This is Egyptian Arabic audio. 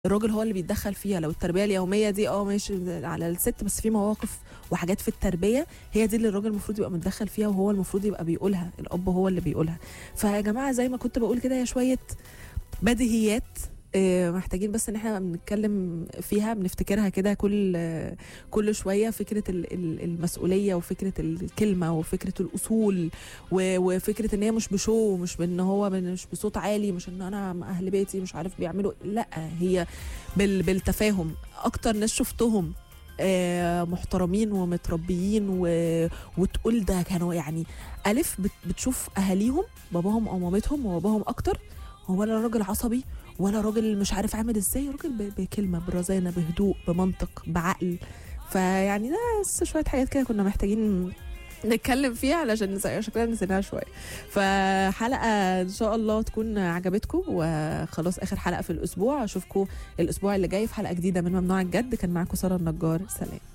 الراجل هو اللي بيتدخل فيها لو التربيه اليوميه دي اه ماشي على الست بس في مواقف وحاجات في التربيه هي دي اللي الراجل المفروض يبقى متدخل فيها وهو المفروض يبقى بيقولها الاب هو اللي بيقولها فيا جماعه زي ما كنت بقول كده هي شويه بديهيات آه، محتاجين بس ان احنا بنتكلم فيها بنفتكرها كده كل آه، كل شويه فكره ال- ال- المسؤوليه وفكره الكلمه وفكره الاصول و- وفكره ان هي مش بشو مش بان هو بن- مش بصوت عالي مش ان انا مع اهل بيتي مش عارف بيعملوا لا هي بال بالتفاهم اكتر ناس شفتهم آه، محترمين ومتربيين و... وتقول ده كانوا يعني الف بت... بتشوف اهاليهم باباهم او مامتهم وباباهم اكتر هو ولا راجل عصبي ولا راجل مش عارف عامل ازاي راجل ب... بكلمه برزانه بهدوء بمنطق بعقل فيعني ده بس شويه حاجات كده كنا محتاجين نتكلم فيها علشان نس- شكلنا نسيناها شويه فحلقه ان شاء الله تكون عجبتكم وخلاص اخر حلقه في الاسبوع اشوفكم الاسبوع اللي جاي في حلقه جديده من ممنوع الجد كان معاكم ساره النجار سلام